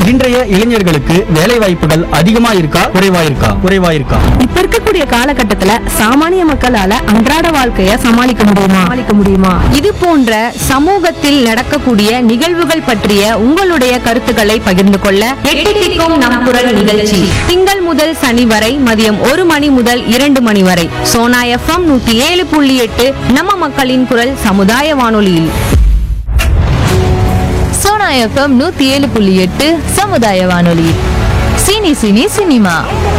இன்றைய இளைஞர்களுக்கு வேலை வாய்ப்புகள் அதிகமா இருக்கா குறைவா இருக்கா குறைவா இருக்கா இப்ப இருக்கக்கூடிய காலகட்டத்துல சாமானிய மக்களால அன்றாட வாழ்க்கைய சமாளிக்க முடியுமா சமாளிக்க முடியுமா இது போன்ற சமூகத்தில் நடக்கக்கூடிய நிகழ்வுகள் பற்றிய உங்களுடைய கருத்துக்களை பகிர்ந்து கொள்ள எட்டு திக்கும் நம் குரல் நிகழ்ச்சி திங்கள் முதல் சனி வரை மதியம் ஒரு மணி முதல் இரண்டு மணி வரை சோனா எஃப்எம் நூத்தி ஏழு புள்ளி எட்டு நம்ம மக்களின் குரல் சமுதாய வானொலியில் சோனா எஃப்எம் நூத்தி ஏழு புள்ளி எட்டு சமுதாய வானொலி சினி சினி சினிமா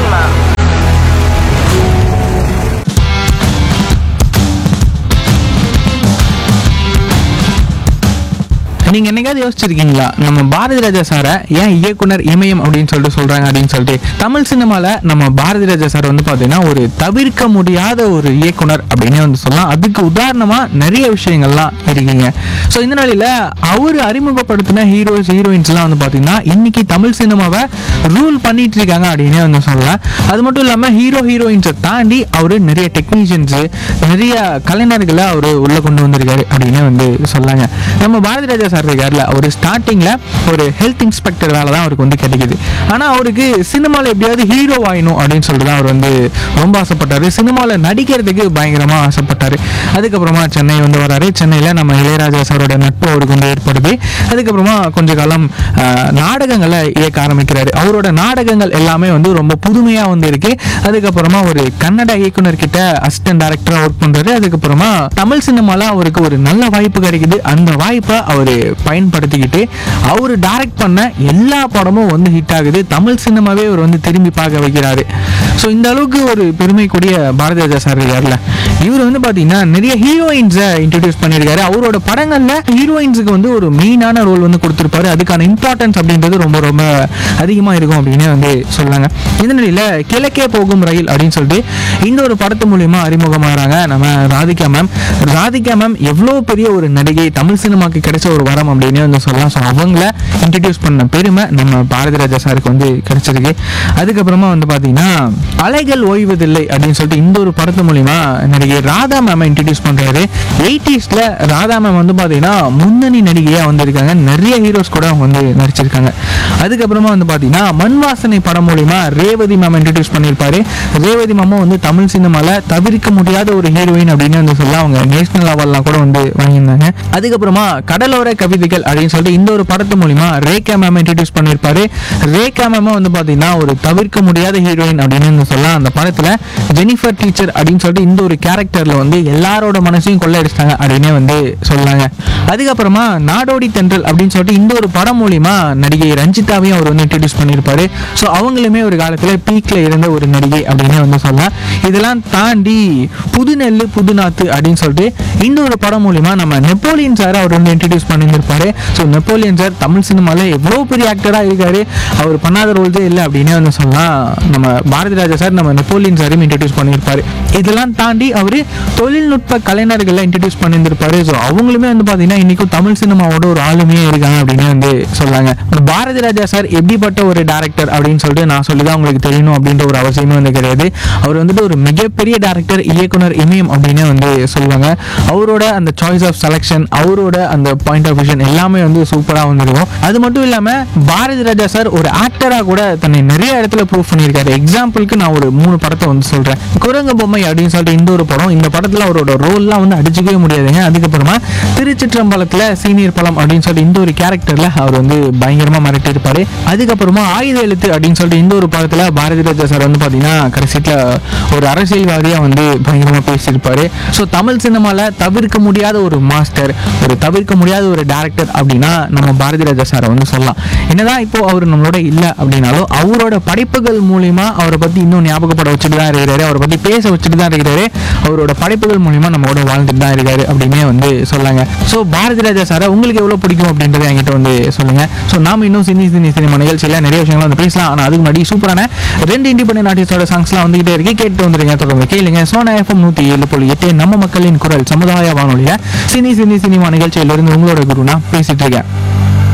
நீங்க என்னைக்காவது யோசிச்சிருக்கீங்களா நம்ம பாரதி ராஜா சாரை ஏன் இயக்குனர் இமயம் அப்படின்னு சொல்லிட்டு சொல்றாங்க அப்படின்னு சொல்லிட்டு தமிழ் சினிமால நம்ம பாரதி ராஜா சார் வந்து பாத்தீங்கன்னா ஒரு தவிர்க்க முடியாத ஒரு இயக்குனர் அப்படின்னே வந்து சொல்லலாம் அதுக்கு உதாரணமா நிறைய விஷயங்கள்லாம் இருக்குங்க ஸோ இந்த நிலையில அவர் அறிமுகப்படுத்தின ஹீரோஸ் ஹீரோயின்ஸ்லாம் வந்து பாத்தீங்கன்னா இன்னைக்கு தமிழ் சினிமாவை ரூல் பண்ணிட்டு இருக்காங்க அப்படின்னே வந்து சொல்லலாம் அது மட்டும் இல்லாம ஹீரோ ஹீரோயின்ஸை தாண்டி அவர் நிறைய டெக்னீஷியன்ஸ் நிறைய கலைஞர்களை அவர் உள்ள கொண்டு வந்திருக்காரு அப்படின்னு வந்து சொல்லாங்க நம்ம பாரதி ராஜா சார் இருக்கார்ல அவர் ஸ்டார்டிங்ல ஒரு ஹெல்த் இன்ஸ்பெக்டர் வேலை தான் அவருக்கு வந்து கிடைக்குது ஆனா அவருக்கு சினிமாவில் எப்படியாவது ஹீரோ ஆயினும் அப்படின்னு சொல்லிட்டு தான் அவர் வந்து ரொம்ப ஆசைப்பட்டாரு சினிமாவில் நடிக்கிறதுக்கு பயங்கரமா ஆசைப்பட்டாரு அதுக்கப்புறமா சென்னை வந்து வராரு சென்னையில நம்ம இளையராஜா சாரோட நட்பு அவருக்கு வந்து ஏற்படுது அதுக்கப்புறமா கொஞ்ச காலம் ஆஹ், நாடகங்களை இயக்க ஆரம்பிக்கிறாரு அவரோட நாடகங்கள் எல்லாமே வந்து ரொம்ப புதுமையா வந்து இருக்கு அதுக்கப்புறமா ஒரு கன்னட இயக்குனர் கிட்ட அசிஸ்டன்ட் டைரக்டரா ஒர்க் பண்றாரு அதுக்கப்புறமா தமிழ் சினிமால அவருக்கு ஒரு நல்ல வாய்ப்பு கிடைக்குது அந்த வாய்ப்பை அவர் பயன்படுத்திக்கிட்டு அவர் டைரக்ட் பண்ண எல்லா படமும் வந்து ஹிட் ஆகுது தமிழ் சினிமாவே அவர் வந்து திரும்பி பார்க்க வைக்கிறாரு ஸோ இந்த அளவுக்கு ஒரு பெருமைக்குரிய பாரதி ராஜா சார் இருக்கார்ல இவர் வந்து பார்த்தீங்கன்னா நிறைய ஹீரோயின்ஸை இன்ட்ரடியூஸ் பண்ணியிருக்காரு அவரோட படங்களில் ஹீரோயின்ஸுக்கு வந்து ஒரு மெயினான ரோல் வந்து கொடுத்துருப்பாரு அதுக்கான இம்பார்ட்டன்ஸ் அப்படின்றது ரொம்ப ரொம்ப அதிகமாக இருக்கும் அப்படின்னு வந்து சொல்லாங்க இந்த நிலையில் கிழக்கே போகும் ரயில் அப்படின்னு சொல்லிட்டு இந்த ஒரு படத்து மூலியமா அறிமுகமாகறாங்க நம்ம ராதிகா மேம் ராதிகா மேம் எவ்வளோ பெரிய ஒரு நடிகை தமிழ் சினிமாக்கு கிடைச்ச ஒரு வரம் அப்படின்னு வந்து சொல்லலாம் ஸோ அவங்கள இன்ட்ரடியூஸ் பண்ண பெருமை நம்ம பாரதி ராஜா சாருக்கு வந்து கிடைச்சிருக்கு அதுக்கப்புறமா வந்து பார்த்தீங்கன்னா அலைகள் ஓய்வதில்லை அப்படின்னு சொல்லிட்டு இந்த ஒரு படத்து மூலியமா நடிகை ராதா மேம் இன்ட்ரடியூஸ் பண்றாரு எயிட்டிஸ்ல ராதா மேம் வந்து பார்த்தீங்கன்னா முன்னணி நடிகையா வந்திருக்காங்க நிறைய ஹீரோஸ் கூட அவங்க வந்து நடிச்சிருக்காங்க அதுக்கப்புறமா வந்து பார்த்தீங்கன்னா மண் வாசனை படம் மூலியமா ரேவதி மேம் இன்ட்ரடியூஸ் பண்ணியிருப்பாரு ரேவதி மேமும் வந்து தமிழ் சினிமால தவிர்க்க முடியாத ஒரு ஹீரோயின் அப்படின்னு வந்து சொல்லலாம் அவங்க நேஷனல் அவார்ட்லாம் கூட வந்து வாங்கியிருந்தாங்க அதுக்கப்புறமா கடலோர கவிதைகள் அப்படின்னு சொல்லிட்டு இந்த ஒரு படத்து மூலியமா ரேகா மேம் இன்ட்ரடியூஸ் பண்ணியிருப்பாரு ரேகா மேம் வந்து பார்த்தீங்கன்னா ஒரு தவிர்க்க முடியாத ஹீரோயின் அப்படின்னு வந்து சொல்லலாம் அந்த படத்துல ஜெனிஃபர் டீச்சர் அப்படின்னு சொல்லிட்டு இந்த ஒரு கேரக்டர்ல வந்து எல்லாரோட மனசையும் கொள்ளையடிச்சிட்டாங்க அப்படின்னே வந்து சொல்லாங்க அதுக்கப்புறமா நாடோடி தென்றல் அப்படின்னு சொல்லிட்டு இந்த ஒரு படம் மூலியமா நடிகை ரஞ்சிதாவையும் அவர் வந்து இன்ட்ரடியூஸ் பண்ணியிருப்பாரு ஸோ அவங்களுமே ஒரு காலத்துல பீக்ல இருந்த ஒரு நடிகை அப்படின்னே வந்து சொல்லலாம் இதெல்லாம் தாண்டி புதுநெல்லு புதுநாத்து அப்படின்னு சொல்லிட்டு இந்த ஒரு படம் மூலியமா நம்ம நெப்போலியன் சார் அவர் வந்து இன்ட்ரடியூஸ் பண்ணியிருப்பாரு ஸோ நெப்போலியன் சார் தமிழ் சினிமாவில் எவ்வளோ பெரிய ஆக்டராக இருக்காரு அவர் பண்ணாத ரோல்ஸே இல்லை அப்படின்னே வந்து சொல்லலாம் நம்ம பாரதி ராஜா சார் நம்ம நெப்போலியன் சாரையும் இன்ட்ரடியூஸ் பண்ணியிருப்பாரு இதெல்லாம் தாண்டி அவர் தொழில்நுட்ப கலைஞர்களை இன்ட்ரடியூஸ் பண்ணியிருப்பாரு ஸோ அவங்களுமே வந்து பார்த்தீங்கன்னா இன்னைக்கும் தமிழ் சினிமாவோட ஒரு ஆளுமையே இருக்காங்க அப்படின்னு வந்து சொல்லாங்க பாரதி ராஜா சார் எப்படிப்பட்ட ஒரு டேரக்டர் அப்படின்னு சொல்லிட்டு நான் சொல்லி தான் உங்களுக்கு தெரியணும் அப்படின்ற ஒரு அவசியமே வந்து கிடையாது அவர் வந்துட்டு ஒரு மிகப்பெரிய டேரக்டர் இயக்குனர் இமயம் அப்படின்னு வந்து சொல்லுவாங்க அவரோட அந்த சாய்ஸ் ஆஃப் செலெக்ஷன் அவரோட அந்த பாயிண்ட் ஆஃப் விஷன் எல்லாமே வந்து சூப்பராக வந்துருக்கும் அது மட்டும் இல்லாமல் பாரதி ராஜா சார் ஒரு ஆக்டராக கூட தன்னை நிறைய இடத்துல ப்ரூவ் பண்ணியிருக்காரு எக்ஸாம்பிளுக்கு நான் ஒரு மூணு படத்தை வந்து சொல்கிறேன் குரங்கு பொம்மை அப்படின்னு சொல்லிட்டு இந்த ஒரு படம் இந்த படத்தில் அவரோட ரோல்லாம் வந்து அடிச்சுக்கவே முடியாதுங்க அதுக்கப்புறமா திருச்சிற்றம்பலத்தில் சீனியர் பழம் அப்படின்னு சொல்லிட்டு இந்த ஒரு கேரக்டரில் அவர் வந்து பயங்கரமாக மிரட்டியிருப்பாரு அதுக்கப்புறமா ஆயுத எழுத்து அப்படின்னு சொல்லிட்டு இந்த ஒரு படத்தில் பாரதி ராஜா சார் வந்து பார்த்தீங்கன்னா கடைசியில் ஒரு அரசியல்வாதியாக வந்து பயங்கரமாக பேசியிருப்பாரு ஸோ தமிழ் சினிமாவில் தவிர்க்க முடியாத ஒரு மாஸ்டர் ஒரு தவிர்க்க முடியாத ஒரு டேரக்டர் அப்படின்னா நம்ம பாரதி ராஜா சாரை வந்து சொல்லலாம் என்னதான் இப்போ அவர் நம்மளோட இல்லை அப்படின்னாலும் அவரோட படைப்புகள் மூலியமா அவரை பற்றி இன்னும் ஞாபகப்பட வச்சுட்டு தான் இருக்கிறாரு அவரை பற்றி பேச வச்சுட்டு தான் இருக்கிறாரு அவரோட படைப்புகள் மூலியமா நம்மளோட வாழ்ந்துட்டு தான் இருக்காரு அப்படின்னே வந்து சொல்லாங்க ஸோ பாரதி ராஜா சாரை உங்களுக்கு எவ்வளோ பிடிக்கும் அப்படின்றத என்கிட்ட வந்து சொல்லுங்க ஸோ நாம இன்னும் சினி சினி சினிமா நிகழ்ச்சியில் நிறைய விஷயங்கள் வந்து பேசலாம் ஆனால் அதுக்கு முன்னாடி சூப்பரான ரெண்டு இண்டிபெண்டன்ட் ஆர்டிஸ்டோட சாங்ஸ்லாம் வந்துகிட்டே இருக்கு கேட்டு வந்துருங்க தொடர்ந்து கேளுங்க சோனா எஃப்எம் நூற்றி ஏழு புள்ளி எட்டு நம்ம மக்களின் குரல் சமுதாய வானொலியில் சினி சினி சினிமா நிகழ்ச்சியிலிருந்து உங்களோட குரு நான் பேசிட்டு இருக்கேன்